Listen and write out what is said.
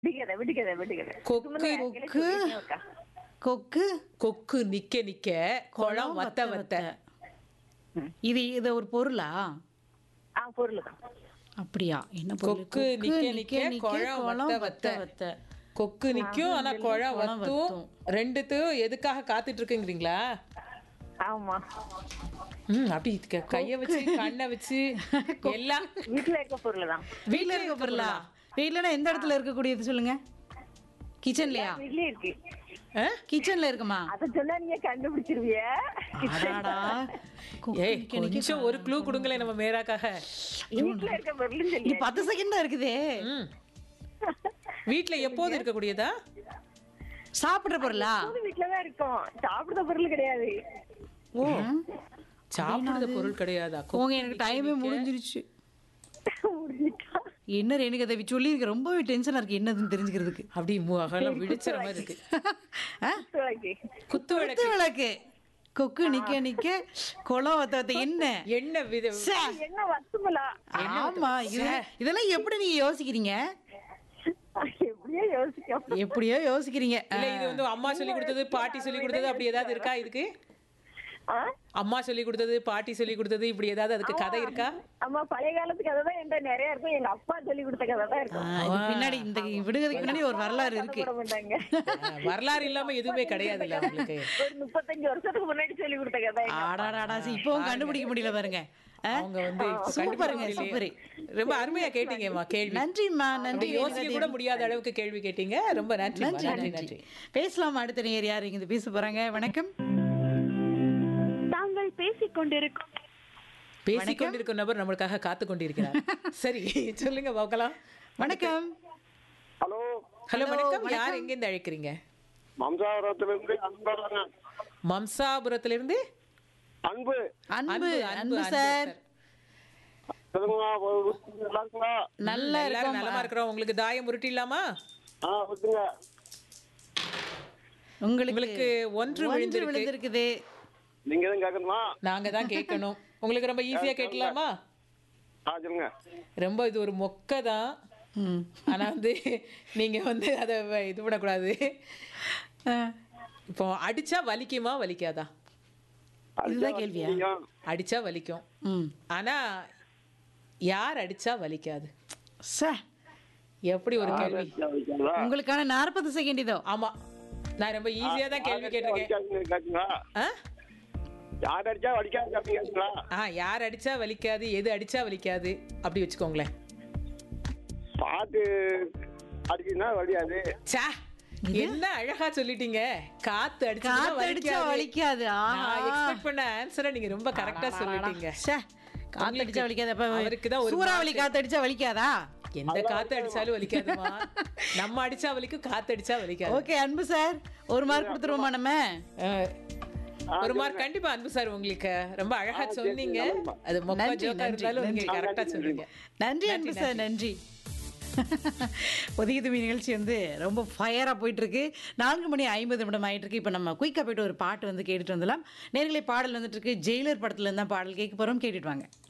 விடுகதை விடுகதை விடுகதை கொக்கு கொக்கு கொக்கு கொக்கு நிக்க நிக்க குளம் வத்த வத்த இது இது ஒரு பொருளா ஆ பொருள் தான் அப்படியா என்ன பொருள் கொக்கு நிக்க நிக்க குளம் வத்த வத்த வத்த கொக்கு நிக்கும் ஆனா குளம் குளம் வத்தும் வத்தும். ரெண்டுத்தையும் எதுக்காக காத்துட்டு இருக்குங்கிறீங்களா ஆமா ம் அப்படி க- கைய வச்சு கண்ணை வச்சு எல்லாம் வீட்டுல இருக்க பொருள் தான் வீட்ல இருக்க பொருளா வீட்லனா எந்த இடத்துல இருக்கக்கூடியது சொல்லுங்க கிச்சன்லயா வீட்லயே இருக்கு ஆ? கிச்சன்ல இருக்குமா அத சொன்னா நீங்க கண்டுபிடிச்சிருவிய அடாடா கொக்கு ஏய் நிக்க நிக்க கொஞ்சம் ஒரு க்ளூ கொடுங்களேன் நம்ம மேராக்காக வீட்டுல இருக்க பொருள்னு இது சொல்லி பத்து செகண்ட் தான் இருக்குதே ம் வீட்ல எப்போது இருக்கக்கூடியதா சாப்பிடுற பொருளா வீட்டுலதான் இருக்கும் சாப்பிடுற பொருள் கிடையாது ஓ சாப்பிடுற பொருள் கிடையாதா போங்க எனக்கு டைமே முடிஞ்சிருச்சு முடிஞ்சிட்டா என்ன ரேணுக தேவி சொல்லியிருக்க ரொம்பவே டென்ஷனா இருக்கு என்னதுன்னு தெரிஞ்சுக்கிறதுக்கு அப்படி முகலாம் விழிச்சிற மாதிரி இருக்கு ஆ? துளக்கி. குத்து விளக்கு குத்து விளக்கு கொக்கு நிக்க நிக்க குளம் வத்த வத்த என்ன என்ன வித சே, என்ன வத்துமலா ஆமா இது இதெல்லாம் எப்படி நீங்க யோசிக்கிறீங்க எப்படியோ யோசிக்கும் எப்படியோ யோசிக்கிறீங்க இல்ல இது வந்து அம்மா சொல்லி கொடுத்தது பாட்டி சொல்லி கொடுத்தது அப்படி ஏதாவது இருக்கா இதுக்கு ஆ? அம்மா சொல்லி கொடுத்தது பாட்டி சொல்லி கொடுத்தது இப்படி ஏதாவது அதுக்கு கதை இருக்கா ஆமா பழைய காலத்து கதை தான் என்கிட்ட நிறைய இருக்கும் எங்க அப்பா சொல்லி கொடுத்த கதை தான் ஆ, இருக்கும் இது பின்னாடி இந்த விடுகதைக்கு பின்னாடி ஒரு வரலாறு இருக்கு போட மாட்டாங்க ஆ, வரலாறு இல்லாம எதுவுமே கிடையாது இல்ல உங்களுக்கு ஒரு முப்பத்தஞ்சு வருஷத்துக்கு முன்னாடி சொல்லி கொடுத்த கதை எங்க அப்பா. ஆடாடாடா சி, இப்பவும் கண்டுபிடிக்க முடியல பாருங்க ஆ? அவங்க வந்து இப்ப சூப்பருங்க கண்டுபிடிக்க சூப்பர் முடியலையே. ரொம்ப அருமையா கேட்டீங்கம்மா கேள்வி நன்றிம்மா அப்படி நன்றி யோசிக்க கூட முடியாத அளவுக்கு கேள்வி கேட்டீங்க ரொம்ப நன்றி நன்றி நன்றி நன்றி நன்றி பேசலாம் அடுத்த நேர் யார் இங்க பேச போறாங்க வணக்கம் தாங்கள் பேசிக் கொண்டிருக்கும் பேசிக் கொண்டிருக்கும் நபர் நம்மளுக்காக காத்து கொண்டிருக்கிறார் சரி சொல்லுங்க பார்க்கலாம் வணக்கம் ஹலோ ஹலோ வணக்கம் யார் எங்க இருந்து அழைக்கிறீங்க மம்சாபுரத்திலிருந்து அன்புங்க மம்சாபுரத்துல இருந்து அன்பு அன்பு அன்பு சார் சொல்லுங்க ஒரு- நல்லா இருக்குங்களா நல்லா எல்லாரும் இருக்கும் நலமா இருக்கிறோம் உங்களுக்கு தாயம் உருட்டிடலாமா ஆ விட்டுங்க உங்களுக்கு உங்களுக்கு ஒன்று ஒன்று விழுந்திருக்கு விழுந்திருக்குது நீங்க எதுவும் கேட்கணுமா நாங்க தான் கேட்கணும் உங்களுக்கு ரொம்ப ஈஸியா கேட்கலாமா ஆ சொல்லுங்க ரொம்ப இது ஒரு மொக்கை தான் ம். ஆனா வந்து நீங்க வந்து அதை வ- இது பண்ணக்கூடாது ஆ, இப்போ அடிச்சா வலிக்குமா வலிக்காதா இதுதான் கேள்வியா நீங்க- அடிச்சா வலிக்கும் ம் ஆனா யார் அடிச்சா வலிக்காது சே எப்படி ஒரு கேள்வி வைக்காதீங்களா? உங்களுக்கான நாற்பது செகண்ட் இதோ ஆமா நான் ரொம்ப ஈஸியா தான் கேள்வி கேட்டிருக்கேன் வலிக்காதுன்னு கேட்குங்களா ஆ? யார் அடிச்சா வலிக்காது அப்படின்னு கேட்குங்களா ஆ யார் அடிச்சா வலிக்காது எது அடிச்சா வலிக்காது அப்படி வச்சுக்கோங்களேன் பாட்டு அடிச்சுன்னா வலியாது சே என்ன அழகா சொல்லிட்டீங்க காத்து அடிச்சா காத்து அடிச்சா வலிக்காது நான் எக்ஸ்பெக்ட் பண்ண ஆன்சரை நீங்க ரொம்ப கரெக்டா சொல்லிட்டீங்க சே காத்து அடிச்சா வலிக்காது அப்ப அவருக்கு தான் ஒரு சூறாவளி காத்து அடிச்சா வலிக்காதா எந்த காத்து அடிச்சாலும் வலிக்காதுமா நம்ம அடிச்சா வலிக்கும் காத்து அடிச்சா வலிக்காது ஓகே அன்பு சார் ஒரு மார்க் கொடுத்துருவோமா நம்ம அஹ், ஒரு மார்க் கண்டிப்பா அன்பு சார் உங்களுக்கு ரொம்ப அழகா சொன்னீங்க அது மொக்க நன்றி, ஜோக்கா நன்றி, இருந்தாலும் நீங்க நன்றி. கரெக்டா சொன்னீங்க நன்றி அன்பு சார் நன்றி ஒதுக்கி துமி நிகழ்ச்சி வந்து ரொம்ப ஃபயராக போயிட்டு இருக்கு நான்கு மணி ஐம்பது நிமிடம் ஆயிட்டு இருக்கு இப்போ நம்ம குயிக்காக போயிட்டு ஒரு பாட்டு வந்து கேட்டுட்டு வந்துடலாம் நேர்களை பாடல் வந்துட்டு இருக்கு ஜெயிலர் படத்துல இருந்தா பாடல் கேட்க போறோம் கேட்டுட்டு வாங்க